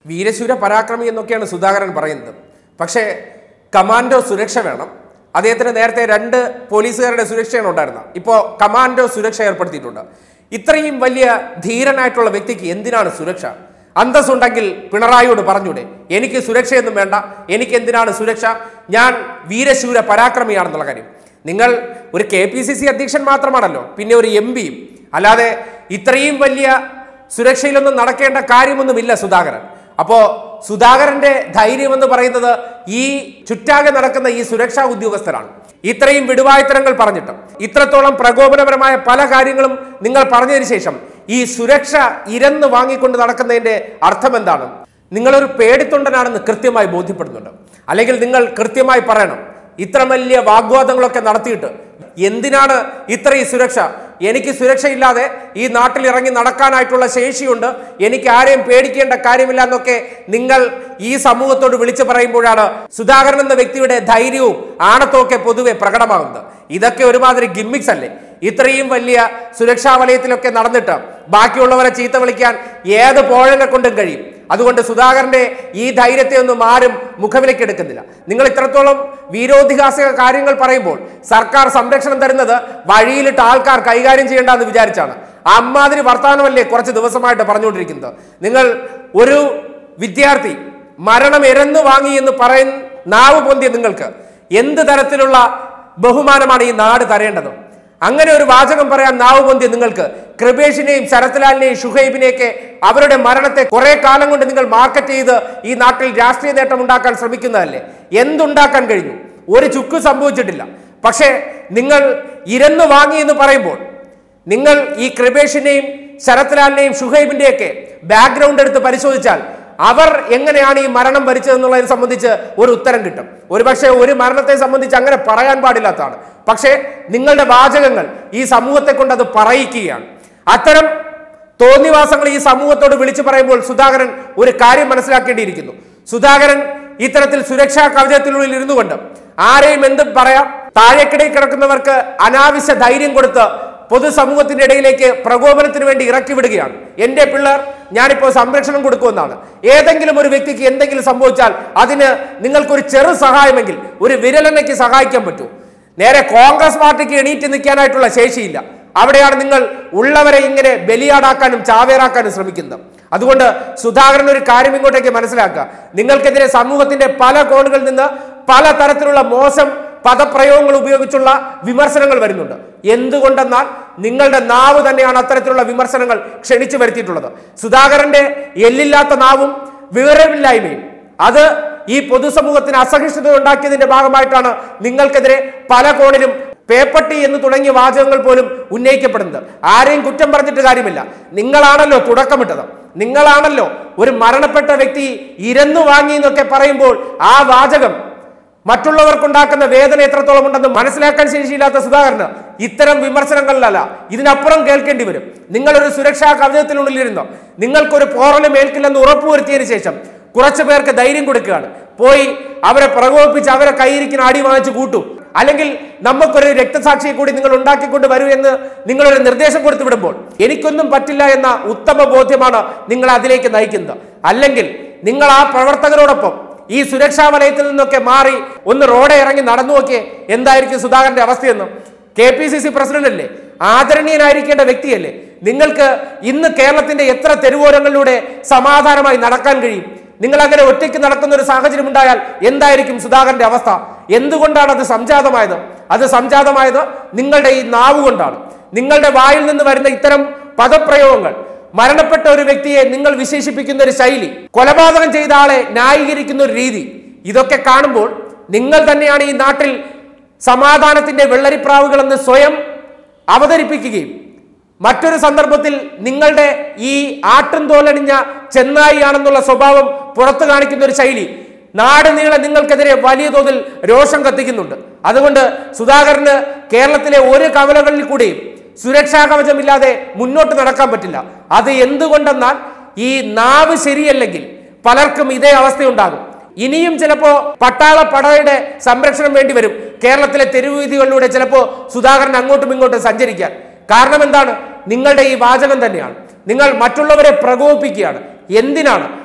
വീരശൂര പരാക്രമി എന്നൊക്കെയാണ് സുധാകരൻ പറയുന്നത് പക്ഷേ കമാൻഡോ സുരക്ഷ വേണം അദ്ദേഹത്തിന് നേരത്തെ രണ്ട് പോലീസുകാരുടെ സുരക്ഷയാണ് ഉണ്ടായിരുന്നത് ഇപ്പോൾ കമാൻഡോ സുരക്ഷ ഏർപ്പെടുത്തിയിട്ടുണ്ട് ഇത്രയും വലിയ ധീരനായിട്ടുള്ള വ്യക്തിക്ക് എന്തിനാണ് സുരക്ഷ അന്തസ്സുണ്ടെങ്കിൽ പിണറായിയോട് പറഞ്ഞൂടെ എനിക്ക് സുരക്ഷയൊന്നും വേണ്ട എനിക്ക് എന്തിനാണ് സുരക്ഷ ഞാൻ വീരശൂര പരാക്രമിയാണെന്നുള്ള കാര്യം നിങ്ങൾ ഒരു കെ പി സി സി അധ്യക്ഷൻ മാത്രമാണല്ലോ പിന്നെ ഒരു എം പിയും അല്ലാതെ ഇത്രയും വലിയ സുരക്ഷയിലൊന്നും നടക്കേണ്ട കാര്യമൊന്നുമില്ല സുധാകരൻ അപ്പോ സുധാകരന്റെ ധൈര്യം എന്ന് പറയുന്നത് ഈ ചുറ്റാകെ നടക്കുന്ന ഈ സുരക്ഷാ ഉദ്യോഗസ്ഥരാണ് ഇത്രയും വിടുവായുത്തരങ്ങൾ പറഞ്ഞിട്ടും ഇത്രത്തോളം പ്രകോപനപരമായ പല കാര്യങ്ങളും നിങ്ങൾ പറഞ്ഞതിന് ശേഷം ഈ സുരക്ഷ ഇരന്ന് വാങ്ങിക്കൊണ്ട് നടക്കുന്നതിന്റെ അർത്ഥം എന്താണ് നിങ്ങളൊരു പേടിത്തൊണ്ടനാണെന്ന് കൃത്യമായി ബോധ്യപ്പെടുന്നുണ്ട് അല്ലെങ്കിൽ നിങ്ങൾ കൃത്യമായി പറയണം ഇത്ര വലിയ വാഗ്വാദങ്ങളൊക്കെ നടത്തിയിട്ട് എന്തിനാണ് ഇത്രയും സുരക്ഷ എനിക്ക് സുരക്ഷയില്ലാതെ ഈ നാട്ടിൽ ഇറങ്ങി നടക്കാനായിട്ടുള്ള ശേഷിയുണ്ട് എനിക്ക് ആരെയും പേടിക്കേണ്ട കാര്യമില്ല എന്നൊക്കെ നിങ്ങൾ ഈ സമൂഹത്തോട് വിളിച്ചു പറയുമ്പോഴാണ് സുധാകരൻ എന്ന വ്യക്തിയുടെ ധൈര്യവും ആണത്വമൊക്കെ പൊതുവെ പ്രകടമാകുന്നത് ഇതൊക്കെ ഒരുമാതിരി ഗിമ്മിക്സ് അല്ലേ ഇത്രയും വലിയ സുരക്ഷാ വലയത്തിലൊക്കെ നടന്നിട്ട് ബാക്കിയുള്ളവരെ ചീത്ത വിളിക്കാൻ ഏത് പോഴനെ കൊണ്ടും കഴിയും അതുകൊണ്ട് സുധാകരന്റെ ഈ ധൈര്യത്തെ ഒന്നും ആരും മുഖവിലേക്ക് എടുക്കുന്നില്ല നിങ്ങൾ ഇത്രത്തോളം വീരോധിഹാസിക കാര്യങ്ങൾ പറയുമ്പോൾ സർക്കാർ സംരക്ഷണം തരുന്നത് വഴിയിലിട്ട് ആൾക്കാർ കൈകാര്യം ചെയ്യേണ്ടെന്ന് വിചാരിച്ചാണ് അമ്മാതിരി വർത്തമാനമല്ലേ കുറച്ച് ദിവസമായിട്ട് പറഞ്ഞുകൊണ്ടിരിക്കുന്നത് നിങ്ങൾ ഒരു വിദ്യാർത്ഥി മരണം എരന്നു വാങ്ങി എന്ന് പറയുന്ന നാവ് പൊന്തിയ നിങ്ങൾക്ക് എന്ത് തരത്തിലുള്ള ബഹുമാനമാണ് ഈ നാട് തരേണ്ടത് അങ്ങനെ ഒരു വാചകം പറയാൻ നാവ് പൊന്തിയ നിങ്ങൾക്ക് കൃപേഷിനെയും ശരത്ലാലിനെയും ഷുഹൈബിനെയൊക്കെ അവരുടെ മരണത്തെ കുറെ കാലം കൊണ്ട് നിങ്ങൾ മാർക്കറ്റ് ചെയ്ത് ഈ നാട്ടിൽ രാഷ്ട്രീയ നേട്ടം ഉണ്ടാക്കാൻ ശ്രമിക്കുന്നതല്ലേ എന്തുണ്ടാക്കാൻ കഴിഞ്ഞു ഒരു ചുക്ക് സംഭവിച്ചിട്ടില്ല പക്ഷേ നിങ്ങൾ ഇരന്നു വാങ്ങി എന്ന് പറയുമ്പോൾ നിങ്ങൾ ഈ കൃപേഷിനെയും ശരത്ലാലിനെയും ഷുഹൈബിന്റെയൊക്കെ ബാക്ക്ഗ്രൗണ്ട് എടുത്ത് പരിശോധിച്ചാൽ അവർ എങ്ങനെയാണ് ഈ മരണം വരിച്ചതെന്നുള്ളതിനെ സംബന്ധിച്ച് ഒരു ഉത്തരം കിട്ടും ഒരുപക്ഷെ ഒരു മരണത്തെ സംബന്ധിച്ച് അങ്ങനെ പറയാൻ പാടില്ലാത്തതാണ് പക്ഷേ നിങ്ങളുടെ വാചകങ്ങൾ ഈ സമൂഹത്തെ കൊണ്ട് അത് പറയിക്കുകയാണ് അത്തരം തോന്നിവാസങ്ങൾ ഈ സമൂഹത്തോട് വിളിച്ചു പറയുമ്പോൾ സുധാകരൻ ഒരു കാര്യം മനസ്സിലാക്കേണ്ടിയിരിക്കുന്നു സുധാകരൻ ഇത്തരത്തിൽ സുരക്ഷാ കവചത്തിനുള്ളിൽ ഇരുന്നു കൊണ്ട് ആരെയും എന്തും പറയാം താഴേക്കിടയിൽ കിടക്കുന്നവർക്ക് അനാവശ്യ ധൈര്യം കൊടുത്ത് പൊതുസമൂഹത്തിന്റെ ഇടയിലേക്ക് പ്രകോപനത്തിന് വേണ്ടി ഇറക്കി വിടുകയാണ് എന്റെ പിള്ളേർ ഞാനിപ്പോൾ സംരക്ഷണം കൊടുക്കുമെന്നാണ് ഏതെങ്കിലും ഒരു വ്യക്തിക്ക് എന്തെങ്കിലും സംഭവിച്ചാൽ അതിന് നിങ്ങൾക്കൊരു ചെറു സഹായമെങ്കിൽ ഒരു വിരലനയ്ക്ക് സഹായിക്കാൻ പറ്റൂ നേരെ കോൺഗ്രസ് പാർട്ടിക്ക് എണീറ്റ് നിൽക്കാനായിട്ടുള്ള ശേഷിയില്ല അവിടെയാണ് നിങ്ങൾ ഉള്ളവരെ ഇങ്ങനെ ബലിയാടാക്കാനും ചാവേറാക്കാനും ശ്രമിക്കുന്നത് അതുകൊണ്ട് സുധാകരൻ ഒരു കാര്യം ഇങ്ങോട്ടേക്ക് മനസ്സിലാക്കുക നിങ്ങൾക്കെതിരെ സമൂഹത്തിന്റെ പല കോണുകളിൽ നിന്ന് പല തരത്തിലുള്ള മോശം പദപ്രയോഗങ്ങൾ ഉപയോഗിച്ചുള്ള വിമർശനങ്ങൾ വരുന്നുണ്ട് എന്തുകൊണ്ടെന്നാൽ നിങ്ങളുടെ നാവ് തന്നെയാണ് അത്തരത്തിലുള്ള വിമർശനങ്ങൾ ക്ഷണിച്ചു വരുത്തിയിട്ടുള്ളത് സുധാകരന്റെ എല്ലില്ലാത്ത നാവും വിവരമില്ലായ്മയും അത് ഈ പൊതുസമൂഹത്തിന് അസഹിഷ്ണുത ഉണ്ടാക്കിയതിന്റെ ഭാഗമായിട്ടാണ് നിങ്ങൾക്കെതിരെ പല കോണിലും പേപ്പട്ടി എന്ന് തുടങ്ങിയ വാചകങ്ങൾ പോലും ഉന്നയിക്കപ്പെടുന്നത് ആരെയും കുറ്റം പറഞ്ഞിട്ട് കാര്യമില്ല നിങ്ങളാണല്ലോ തുടക്കമിട്ടത് നിങ്ങളാണല്ലോ ഒരു മരണപ്പെട്ട വ്യക്തി ഇരന്നു വാങ്ങി എന്നൊക്കെ പറയുമ്പോൾ ആ വാചകം മറ്റുള്ളവർക്കുണ്ടാക്കുന്ന വേദന എത്രത്തോളം ഉണ്ടെന്ന് മനസ്സിലാക്കാൻ ശേഷിയില്ലാത്ത സുധാകരന് ഇത്തരം വിമർശനങ്ങളിലല്ല ഇതിനപ്പുറം കേൾക്കേണ്ടി വരും നിങ്ങളൊരു സുരക്ഷാ കവചത്തിനുള്ളിലിരുന്നോ നിങ്ങൾക്കൊരു പോറലും ഏൽക്കില്ലെന്ന് ഉറപ്പുവരുത്തിയതിനു ശേഷം കുറച്ചു പേർക്ക് ധൈര്യം കൊടുക്കുകയാണ് പോയി അവരെ പ്രകോപിപ്പിച്ച് അവരെ കൈയിരിക്കുന്ന അടി വാങ്ങിച്ച് കൂട്ടും അല്ലെങ്കിൽ നമുക്കൊരു രക്തസാക്ഷിയെ കൂടി നിങ്ങൾ ഉണ്ടാക്കിക്കൊണ്ട് വരൂ എന്ന് നിങ്ങളൊരു നിർദ്ദേശം കൊടുത്തു വിടുമ്പോൾ എനിക്കൊന്നും പറ്റില്ല എന്ന ഉത്തമ ബോധ്യമാണ് നിങ്ങൾ അതിലേക്ക് നയിക്കുന്നത് അല്ലെങ്കിൽ നിങ്ങൾ ആ പ്രവർത്തകരോടൊപ്പം ഈ സുരക്ഷാ വലയത്തിൽ നിന്നൊക്കെ മാറി ഒന്ന് റോഡെ ഇറങ്ങി നടന്നു നോക്കിയേ എന്തായിരിക്കും സുധാകരന്റെ അവസ്ഥയെന്ന് K P C C president അല്ലേ ആദരണീയനായിരിക്കേണ്ട വ്യക്തിയല്ലേ നിങ്ങൾക്ക് ഇന്ന് കേരളത്തിന്റെ എത്ര തെരുവോരങ്ങളിലൂടെ സമാധാനമായി നടക്കാൻ കഴിയും നിങ്ങൾ അങ്ങനെ ഒറ്റയ്ക്ക് നടക്കുന്ന ഒരു സാഹചര്യം ഉണ്ടായാൽ എന്തായിരിക്കും സുധാകരന്റെ അവസ്ഥ എന്തുകൊണ്ടാണ് അത് സംജാതമായത് അത് സംജാതമായത് നിങ്ങളുടെ ഈ നാവ് കൊണ്ടാണ് നിങ്ങളുടെ വായിൽ നിന്ന് വരുന്ന ഇത്തരം പദപ്രയോഗങ്ങൾ മരണപ്പെട്ട ഒരു വ്യക്തിയെ നിങ്ങൾ വിശേഷിപ്പിക്കുന്ന ഒരു ശൈലി കൊലപാതകം ചെയ്ത ആളെ ന്യായീകരിക്കുന്ന ഒരു രീതി ഇതൊക്കെ കാണുമ്പോൾ നിങ്ങൾ തന്നെയാണ് ഈ നാട്ടിൽ സമാധാനത്തിന്റെ വെള്ളരിപ്രാവുകൾ എന്ന് സ്വയം അവതരിപ്പിക്കുകയും മറ്റൊരു സന്ദർഭത്തിൽ നിങ്ങളുടെ ഈ ആട്ടും തോലണിഞ്ഞ ചെന്നായിയാണെന്നുള്ള സ്വഭാവം പുറത്തു കാണിക്കുന്ന ഒരു ശൈലി നാട് നീളെ നിങ്ങൾക്കെതിരെ വലിയ തോതിൽ രോഷം കത്തിക്കുന്നുണ്ട് അതുകൊണ്ട് സുധാകരന് കേരളത്തിലെ ഒരു കവലകളിൽ കൂടിയും സുരക്ഷാ കവചമില്ലാതെ മുന്നോട്ട് നടക്കാൻ പറ്റില്ല അത് എന്തുകൊണ്ടെന്നാൽ ഈ നാവ് ശരിയല്ലെങ്കിൽ പലർക്കും ഇതേ അവസ്ഥയുണ്ടാകും ഇനിയും ചിലപ്പോ പട്ടാള പടയുടെ സംരക്ഷണം വേണ്ടി വരും കേരളത്തിലെ തെരുവീതികളിലൂടെ ചിലപ്പോ സുധാകരൻ അങ്ങോട്ടും ഇങ്ങോട്ടും സഞ്ചരിക്കാൻ കാരണം എന്താണ് നിങ്ങളുടെ ഈ വാചകം തന്നെയാണ് നിങ്ങൾ മറ്റുള്ളവരെ പ്രകോപിപ്പിക്കുകയാണ് എന്തിനാണ്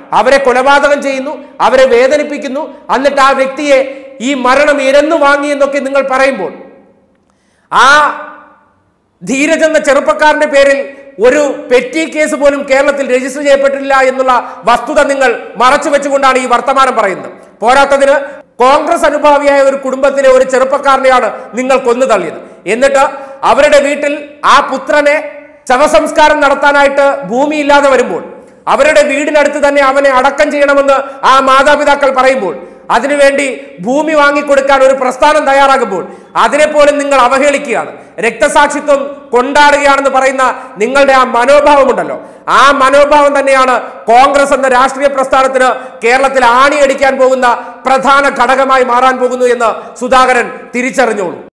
അവരെ കൊലപാതകം ചെയ്യുന്നു അവരെ വേദനിപ്പിക്കുന്നു എന്നിട്ട് ആ വ്യക്തിയെ ഈ മരണം ഇരന്നു വാങ്ങി എന്നൊക്കെ നിങ്ങൾ പറയുമ്പോൾ ആ ധീരജ് എന്ന ചെറുപ്പക്കാരന്റെ പേരിൽ ഒരു പെറ്റി കേസ് പോലും കേരളത്തിൽ രജിസ്റ്റർ ചെയ്യപ്പെട്ടില്ല എന്നുള്ള വസ്തുത നിങ്ങൾ മറച്ചു വെച്ചുകൊണ്ടാണ് ഈ വർത്തമാനം പറയുന്നത് പോരാത്തതിന് കോൺഗ്രസ് അനുഭാവിയായ ഒരു കുടുംബത്തിലെ ഒരു ചെറുപ്പക്കാരനെയാണ് നിങ്ങൾ കൊന്നു തള്ളിയത് എന്നിട്ട് അവരുടെ വീട്ടിൽ ആ പുത്രനെ ശവസംസ്കാരം നടത്താനായിട്ട് ഭൂമിയില്ലാതെ വരുമ്പോൾ അവരുടെ വീടിനടുത്ത് തന്നെ അവനെ അടക്കം ചെയ്യണമെന്ന് ആ മാതാപിതാക്കൾ പറയുമ്പോൾ അതിനുവേണ്ടി ഭൂമി വാങ്ങിക്കൊടുക്കാൻ ഒരു പ്രസ്ഥാനം തയ്യാറാകുമ്പോൾ അതിനെപ്പോലും നിങ്ങൾ അവഹേളിക്കുകയാണ് രക്തസാക്ഷിത്വം കൊണ്ടാടുകയാണെന്ന് പറയുന്ന നിങ്ങളുടെ ആ മനോഭാവമുണ്ടല്ലോ ആ മനോഭാവം തന്നെയാണ് കോൺഗ്രസ് എന്ന രാഷ്ട്രീയ പ്രസ്ഥാനത്തിന് കേരളത്തിൽ ആണിയടിക്കാൻ പോകുന്ന പ്രധാന ഘടകമായി മാറാൻ പോകുന്നു എന്ന് സുധാകരൻ തിരിച്ചറിഞ്ഞോളൂ